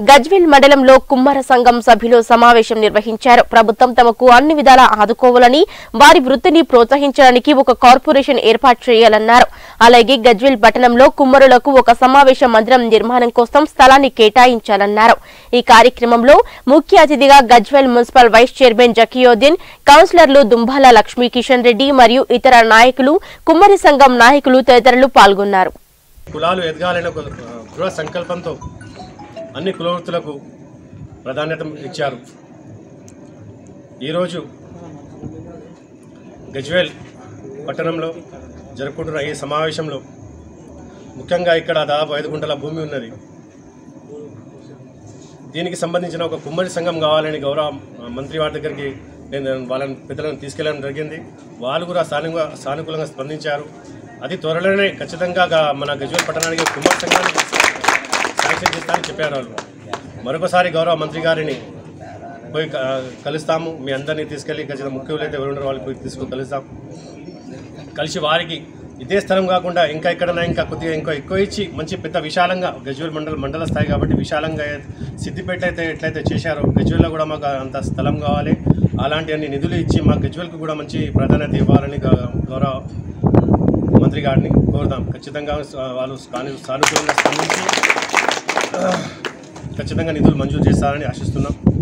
గజ్వేల్ మండలంలో కుమ్మర సంఘం సభ్యులు సమావేశం నిర్వహించారు ప్రభుత్వం తమకు అన్ని విధాలా ఆదుకోవాలని వారి వృత్తిని ప్రోత్సహించడానికి ఒక కార్పొరేషన్ ఏర్పాటు చేయాలన్నారు అలాగే గజ్వేల్ పట్టణంలో కుమ్మరులకు ఒక సమావేశ మందిరం నిర్మాణం కోసం స్థలాన్ని కేటాయించాలన్నారు ఈ కార్యక్రమంలో ముఖ్య అతిథిగా Gajwel municipal vice chairman Zakiuddin కౌన్సిలర్లు దుంబాల లక్ష్మీ కిషన్ రెడ్డి మరియు ఇతర నాయకులు కుమ్మరి సంఘం నాయకులు తదితరులు పాల్గొన్నారు కులాలు ఎదగాలనే ఒక దృఢ సంకల్పంతో అన్ని కులవృత్తులకు ప్రాధాన్యత ఇచ్చారు ఈరోజు గజ్వేల్ పట్టణంలో జరుపుకుంటున్న ఈ సమావేశంలో ముఖ్యంగా ఇక్కడ దాదాపు ఐదు గుంటల భూమి ఉన్నది దీనికి సంబంధించిన ఒక కుమ్మరి సంఘం కావాలని గౌరవ మంత్రి వారి దగ్గరికి నేను వాళ్ళని పెద్దలను తీసుకెళ్ళడం జరిగింది వాళ్ళు కూడా సానుగా సానుకూలంగా స్పందించారు అది త్వరలోనే ఖచ్చితంగా గా- మన గజ్వేల్ పట్టణానికి కుమ్మరి సంఘాన్ని శాంక్షన్ చేస్తారని చెప్పారు వాళ్ళు మరొకసారి గౌరవ మంత్రి గారిని పోయి క- కలుస్తాము మీ అందరినీ తీసుకెళ్ళి ఖచ్చితంగా ముఖ్యులు అయితే ఎవరున్నారో వాళ్ళకి పోయి తీసుకుని కలుస్తాం కలిసి వారికి ఇదే స్థలం కాకుండా ఇంకా ఎక్కడైనా ఇంకా కొద్దిగా ఇంకా ఎక్కువ ఇచ్చి మంచి పెద్ద విశాలంగా గజ్వేల్ మండల మండల స్థాయి కాబట్టి విశాలంగా సిద్దిపేట అయితే ఎట్లయితే చేశారో గజ్వేల్లో కూడా మాకు అంత స్థలం కావాలి అలాంటి అన్ని నిధులు ఇచ్చి మా గజ్వేల్కి కూడా మంచి ప్రాధాన్యత ఇవ్వాలని గౌ- గౌరవ మంత్రి గారిని కోరుదాం ఖచ్చితంగా స- వాళ్ళు సాను సానుకూలంగా స్పందించి ఖచ్చితంగా నిధులు మంజూరు చేస్తారని ఆశిస్తున్నాం